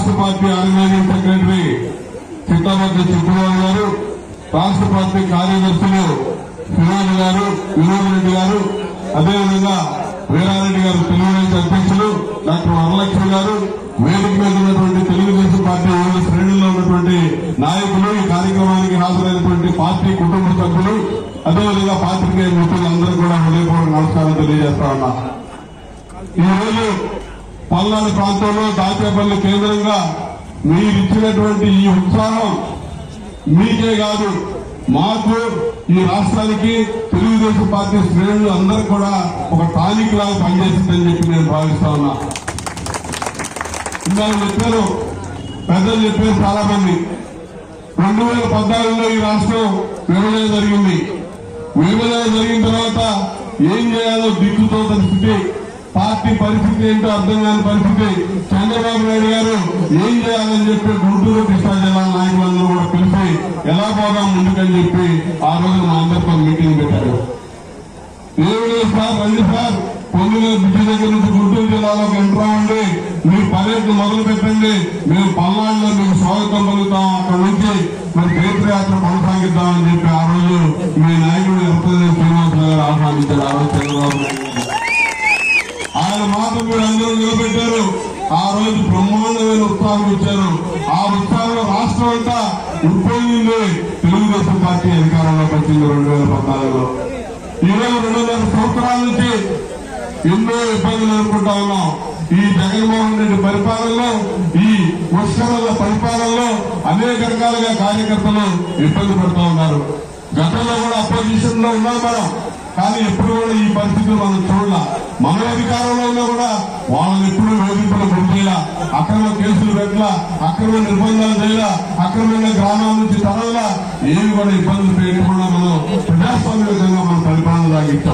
రాష్ట్ర party organizing secretary Chittamaddi Chittubabu గారు రాష్ట్ర పార్టీ కార్యదర్శులు వినోద్ గారు వినోద్ రెడ్డి గారు అదేవిధంగా వీరారెడ్డి గారు తెలుగుదేశం అధ్యక్షులు డాక్టర్ వరలక్ష్మి గారు వేదిక మీద ఉన్నటువంటి తెలుగుదేశం పార్టీ వివిధ శ్రేణుల్లో ఉన్నటువంటి నాయకులు ఈ కార్యక్రమానికి హాజరైనటువంటి పార్టీ కుటుంబ సభ్యులు అదేవిధంగా పాత్రికేయ మిత్రులందరూ కూడా హృదయపూర్వక నమస్కారం తెలియజేస్తా ఉన్నా ఈ రోజు పల్నాడు ప్రాంతంలో దాచేపల్లి కేంద్రంగా మీరిచ్చినటువంటి ఈ ఉత్సాహం మీకే కాదు మాకు ఈ రాష్ట్రానికి తెలుగుదేశం పార్టీ శ్రేణులు అందరూ కూడా ఒక టానిక్ లాగా పనిచేసిందని చెప్పి నేను భావిస్తా ఉన్నా ఇందాక చెప్పారు పెద్దలు చెప్పారు చాలా మంది రెండు వేల పద్నాలుగులో ఈ రాష్ట్రం విభజన జరిగింది విభజన జరిగిన తర్వాత ఏం చేయాలో దిక్కుతో పరిస్థితి పార్టీ పరిస్థితి ఏంటో అర్థం కాని పరిస్థితి చంద్రబాబు నాయుడు గారు ఏం చేయాలని చెప్పి గుంటూరు కృష్ణా జిల్లా నాయకులందరూ కూడా పిలిచి ఎలా పోదాం ముందుకని చెప్పి ఆ రోజు మా అందరితో మీటింగ్ పెట్టారు ఏమి లేదు సార్ రండి సార్ పొందిన బ్రిడ్జి దగ్గర నుంచి గుంటూరు జిల్లాలోకి ఎంటర్ అవ్వండి మీరు పర్యటన మొదలు పెట్టండి మేము పల్నాడులో మీకు స్వాగతం పలుకుతాం అక్కడ నుంచి మరి తీర్థయాత్ర కొనసాగిద్దామని చెప్పి ఆ రోజు మీ నాయకుడు ఎర్రపల్లి శ్రీనివాసరావు గారు ఆహ్వానించారు ఆ రోజు చంద్రబాబు నాయుడు గారు. ఆయన మాట మీరు అందరూ నిలబెట్టారు ఆ రోజు బ్రహ్మాండమైన ఉత్సాహం ఇచ్చారు ఆ ఉత్సాహంలో రాష్ట్రం అంతా ఉప్పొంగింది తెలుగుదేశం పార్టీ అధికారంలోకి వచ్చింది రెండు వేల పద్నాలుగులో ఇరవై రెండున్నర సంవత్సరాల నుంచి ఎన్నో ఇబ్బందులు ఎదుర్కొంటా ఉన్నాం ఈ జగన్మోహన్ రెడ్డి పరిపాలనలో ఈ ముష్కరుల పరిపాలనలో అనేక రకాలుగా కార్యకర్తలు ఇబ్బంది పడుతూ ఉన్నారు గతంలో కూడా అపోజిషన్ లో ఉన్నాం మనం కానీ ఎప్పుడు కూడా ఈ పరిస్థితులు మనం చూడాల మన అధికారంలో ఉన్నా కూడా వాళ్ళని ఎప్పుడు వేధింపులు గురి చేయాల అక్రమ కేసులు పెట్టాల అక్రమ నిర్బంధాలు చేయాల అక్రమంగా గ్రామాల నుంచి తరలా ఏమి కూడా ఇబ్బందులు పెట్టకుండా మనం ప్రజాస్వామ్యంగా మనం పరిపాలన సాగించాం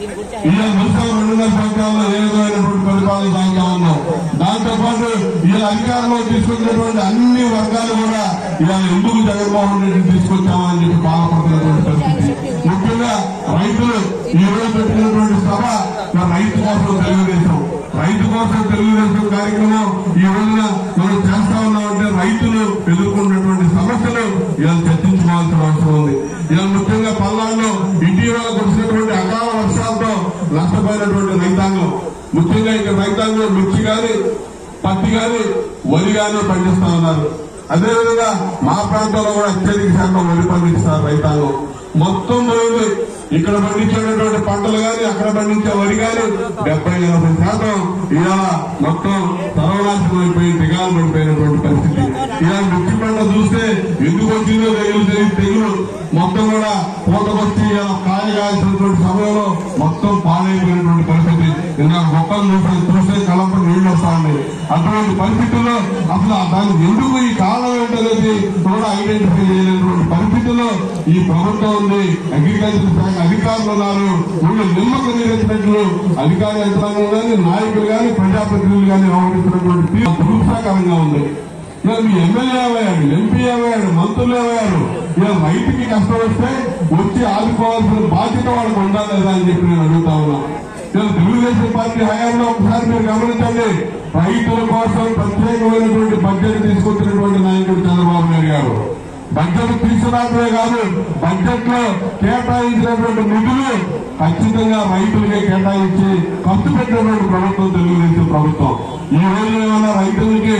ఇలా మొత్తం రెండున్నర సంవత్సరాల్లో ఏ విధమైనటువంటి పరిపాలన సాగుతా ఉన్నాం దాంతో పాటు ఇలా అధికారంలో తీసుకొచ్చినటువంటి అన్ని వర్గాలు కూడా ఇలా ఎందుకు జగన్మోహన్ రెడ్డి తీసుకొచ్చామని చెప్పి బాధపడుతున్నటువంటి పరిస్థితి ముఖ్యంగా రైతులు ఈ రోజు పెట్టినటువంటి సభ మన రైతు కోసం తెలుగుదేశం రైతు కోసం తెలుగుదేశం కార్యక్రమం ఈ రోజున మనం చేస్తా ఉన్నామంటే రైతులు ఎదుర్కొన్నటువంటి సమస్యలు ఇలా చర్చించుకోవాల్సిన అవసరం ఉంది ఇలా ముఖ్యంగా పల్నాడులో ఇటీవల కురిసినటువంటి అకాల వర్షాలతో నష్టపోయినటువంటి రైతాంగం ముఖ్యంగా ఇక్కడ రైతాంగం మిర్చి గాని పత్తి గాని వరి గాని పండిస్తా ఉన్నారు అదేవిధంగా మా ప్రాంతంలో కూడా అత్యధిక శాతం వరి పండిస్తారు రైతాంగం మొత్తం పోయింది ఇక్కడ పండించేటటువంటి పంటలు గాని అక్కడ పండించే వరి గాని డెబ్బై ఎనభై శాతం ఇలా మొత్తం సర్వనాశనం అయిపోయి దిగాలు పడిపోయినటువంటి పరిస్థితి ఇలా మిర్చి పంట చూస్తే ఎందుకు వచ్చిందో తెగులు తెగి- తెగులు మొత్తం కూడా పూతకొచ్చి ఇలా కాయ కాల్సినటువంటి సమయంలో మొత్తం పాడైపోయినటువంటి పరిస్థితి ఇంకా మొక్కలు చూస్తే చూస్తే కలంప నీళ్లు వస్తా ఉన్నాయి అటువంటి పరిస్థితుల్లో అసలు దానికి ఎందుకు ఈ కారణం ఏంటనేది కూడా ఐడెంటిఫై చేయలేనటువంటి పరిస్థితుల్లో ఈ ప్రభుత్వం ఉంది అగ్రికల్చర్ శాఖ అధికారులు ఉన్నారు వీళ్ళు నిమ్మకు నీరెత్తినట్లు అధికార యంత్రాంగం కానీ నాయకులు కానీ ప్రజాప్రతినిధులు కానీ వ్యవహరిస్తున్నటువంటి తీరు దురుసాకరంగా ఉంది ఇలా మీ ఎమ్మెల్యే అయ్యాడు ఎంపీ అయ్యాడు మంత్రులు అయ్యారు ఇలా రైతుకి కష్టం వస్తే వచ్చి ఆదుకోవాల్సిన బాధ్యత వాళ్ళకు ఉండాలి లేదా అని చెప్పి నేను అడుగుతా ఉన్నా ఇలా తెలుగుదేశం పార్టీ హయాంలో ఒకసారి మీరు గమనించండి రైతుల కోసం ప్రత్యేకమైనటువంటి బడ్జెట్ తీసుకొచ్చినటువంటి నాయకుడు చంద్రబాబు నాయుడు గారు బడ్జెట్ తీసుకురావడమే కాదు బడ్జెట్ లో కేటాయించినటువంటి నిధులు ఖచ్చితంగా రైతులకే కేటాయించి ఖర్చు పెట్టినటువంటి ప్రభుత్వం తెలుగుదేశం ప్రభుత్వం ఈ రోజు ఏమైనా రైతులకి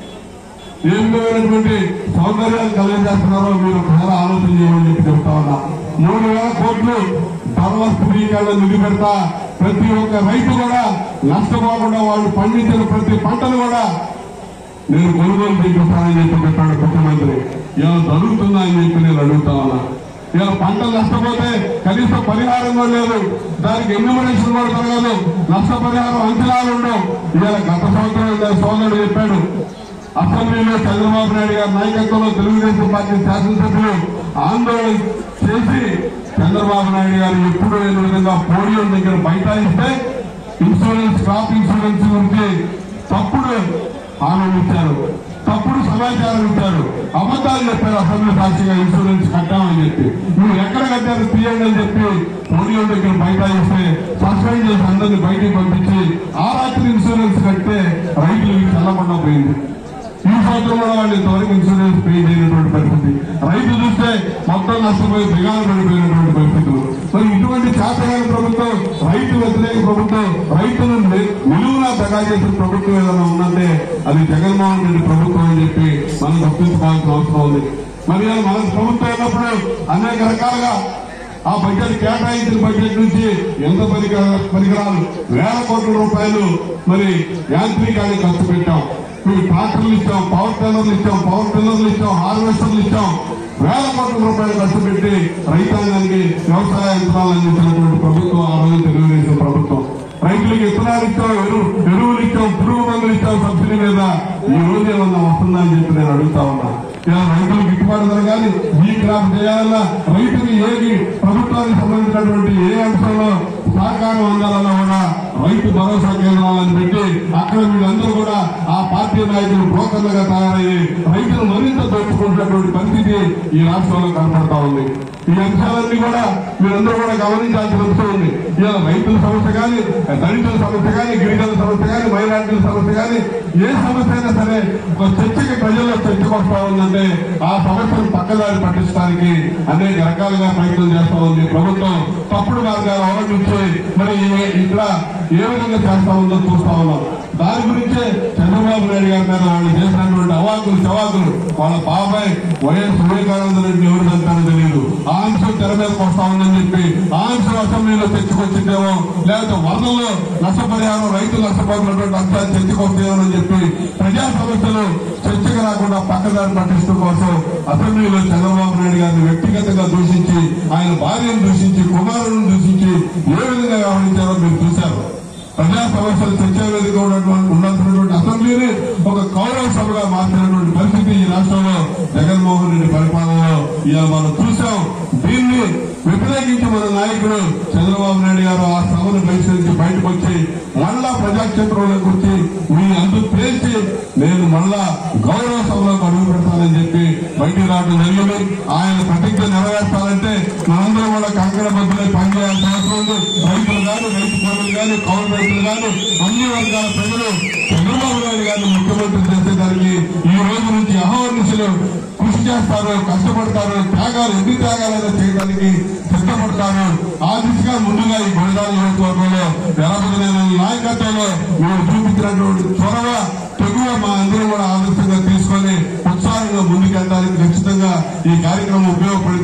ఏం విధమైనటువంటి సౌకర్యాలు కలిగజేస్తున్నారో మీరు ఒకసారి ఆలోచన చేయమని చెప్పి చెప్తా ఉన్నా మూడు వేల కోట్లు ధరల స్థిరీకరణ నిధి పెడతా ప్రతి ఒక్క రైతు కూడా నష్టపోకుండా వాళ్ళు పండించిన ప్రతి పంటను కూడా నేను కొనుగోలు చేపిస్తానని చెప్పి చెప్పాడు ముఖ్యమంత్రి ఇలా జరుగుతుందా అని చెప్పి నేను అడుగుతా ఉన్నా ఇలా పంటలు నష్టపోతే కనీసం పరిహారం కూడా లేదు దానికి ఎన్యూమరేషన్ కూడా జరగదు నష్టపరిహారం అంచనాలు ఉండవు ఇవాళ గత సంవత్సరం ఇలా సోదరుడు చెప్పాడు అసెంబ్లీలో చంద్రబాబు నాయుడు గారి నాయకత్వంలో తెలుగుదేశం పార్టీ శాసనసభ్యులు ఆందోళన చేసి చంద్రబాబు నాయుడు గారు ఎప్పుడు లేని విధంగా పోలియో దగ్గర బైఠాయిస్తే ఇన్సూరెన్స్ క్రాప్ ఇన్సూరెన్స్ గురించి తప్పుడు హామీలు ఇచ్చారు తప్పుడు సమాచారం ఇచ్చారు అబద్ధాలు చెప్పారు అసెంబ్లీ సాక్షిగా ఇన్సూరెన్స్ కట్టామని చెప్పి మీరు ఎక్కడ కట్టారు తీయండి అని చెప్పి పోలియో దగ్గర బైఠాయిస్తే సస్పెండ్ చేసి అందరిని బయటికి పంపించి ఆ రాత్రి ఇన్సూరెన్స్ కడితే రైతులకి చల్లకుండా పోయింది ఈ సంవత్సరం కూడా వాళ్ళు ఇంతవరకు ఇన్సూరెన్స్ పే చేయనటువంటి పరిస్థితి రైతు చూస్తే మొత్తం నష్టపోయి దిగాలు పడిపోయినటువంటి పరిస్థితులు మరి ఇటువంటి చేతగాని ప్రభుత్వం రైతు వ్యతిరేక ప్రభుత్వం రైతును ని- నిలువునా దగా చేసిన ప్రభుత్వం ఏదైనా ఉందంటే అది జగన్మోహన్ రెడ్డి ప్రభుత్వం అని చెప్పి మనం గుర్తుంచుకోవాల్సిన అవసరం ఉంది మరి ఇలా మన ప్రభుత్వం ఉన్నప్పుడు అనేక రకాలుగా ఆ బడ్జెట్ కేటాయించిన బడ్జెట్ నుంచి ఎంత పరికర పరికరాలు వేల కోట్ల రూపాయలు మరి యాంత్రికానికి ఖర్చు పెట్టాం మేము ట్రాక్టర్లు ఇచ్చాం పవర్ టిల్లర్లు ఇచ్చాం పవర్ టిల్లర్లు ఇచ్చాం హార్వెస్టర్లు ఇచ్చాం వేల కోట్ల రూపాయలు ఖర్చు పెట్టి రైతాంగానికి వ్యవసాయ యంత్రాలు అందించినటువంటి ప్రభుత్వం ఆ రోజు తెలుగుదేశం ప్రభుత్వం రైతులకు విత్తనాలు ఇచ్చాం ఎరువు ఎరువులు ఇచ్చాం పురుగు మందులు ఇచ్చాం సబ్సిడీ మీద ఈ రోజు ఏమన్నా వస్తుందని చెప్పి నేను అడుగుతా ఉన్నా ఇలా రైతులకు గిట్టుబాటు ధర కానీ ఈ క్రాప్ చేయాలన్నా రైతుకి ఏది ప్రభుత్వానికి సంబంధించినటువంటి ఏ అంశంలో సహకారం అందాలన్నా కూడా రైతు భరోసా కేంద్రాలను పెట్టి అక్కడ వీళ్ళందరూ కూడా ఆ పార్టీ నాయకులు బ్రోకర్లుగా తయారయ్యి రైతులు మరింత దోచుకుంటున్నటువంటి పరిస్థితి ఈ రాష్ట్రంలో కనపడతా ఉంది ఈ అంశాలన్నీ కూడా మీరందరూ కూడా గమనించాల్సిన అంశం ఉంది ఇలా రైతుల సమస్య కానీ దళితుల సమస్య కానీ గిరిజనుల సమస్య కానీ మైనార్టీల సమస్య కానీ ఏ సమస్య అయినా సరే ఒక చర్చకి ప్రజల్లో చర్చకు వస్తా ఉందంటే ఆ సమస్యను పక్కదారి పట్టించడానికి అనేక రకాలుగా ప్రయత్నం చేస్తా ఉంది ప్రభుత్వం తప్పుడు మార్గాలు అవలంబించి మరి ఈ- ఇక్కడ ఏ విధంగా చేస్తా ఉందో చూస్తా ఉన్నాం దాని గురించే చంద్రబాబు నాయుడు గారి మీద వాళ్ళు చేసినటువంటి అవాకులు చవాకులు వాళ్ళ బాబాయ్ వైఎస్ వివేకానంద రెడ్డి ఎవరు అంటారో తెలియదు ఆ అంశం తెర మీదకి వస్తా ఉందని చెప్పి ఆ అంశం అసెంబ్లీలో చర్చకొచ్చిందేమో లేకపోతే వరదల్లో నష్టపరిహారం రైతులు నష్టపోతున్నటువంటి అంశాలు చర్చకొస్తాయేమో అని చెప్పి ప్రజా సమస్యలు చర్చకు రాకుండా పక్కదారి పట్టించడం కోసం అసెంబ్లీలో చంద్రబాబు నాయుడు గారిని వ్యక్తిగతంగా దూషించి ఆయన భార్యను దూషించి కుమారులను దూషించి ఏ విధంగా వ్యవహరించారో మీరు చూశారు ప్రజా సమస్యలు చర్చా వేదిక ఉన్నటువంటి ఉండాల్సినటువంటి అసెంబ్లీని ఒక కౌరవ సభగా మార్చినటువంటి పరిస్థితి ఈ రాష్ట్రంలో జగన్మోహన్ రెడ్డి పరిపాలనలో ఇలా మనం చూసాం దీన్ని వ్యతిరేకించి మన నాయకుడు చంద్రబాబు నాయుడు గారు ఆ సభను బహిష్కరించి బయటకు వచ్చి మళ్ళా ప్రజాక్షేత్రంలోకి వచ్చి మీ అందుకు తేల్చి నేను మళ్ళా గౌరవ సభలోకి అడుగు పెడతానని చెప్పి బయటికి రావడం జరిగింది ఆయన ప్రతిజ్ఞ నెరవేర్చాలంటే మనందరం కూడా కంకణ బద్దులై పనిచేయాల్సిన అవసరం ఉంది రైతులు కానీ రైతు పనులు కానీ కౌలు రైతులు కానీ అన్ని వర్గాల ప్రజలు చంద్రబాబు నాయుడు గారిని ముఖ్యమంత్రి చేసేదానికి ఈ రోజు నుంచి అహోనిశలు కృషి చేస్తారు కష్టపడతారు త్యాగాలు ఎన్ని త్యాగాలైనా చేయడానికి సిద్ధపడతారు ఆ దిశగా ముందుగా ఈ గొడదాల నియోజకవర్గంలో వెలబుదలైన నాయకత్వంలో మేము చూపించినటువంటి చొరవ తెగువ మా అందరూ కూడా ఆదర్శంగా తీసుకొని ఉత్సాహంగా ముందుకెళ్ళడానికి ఖచ్చితంగా ఈ కార్యక్రమం ఉపయోగపడింది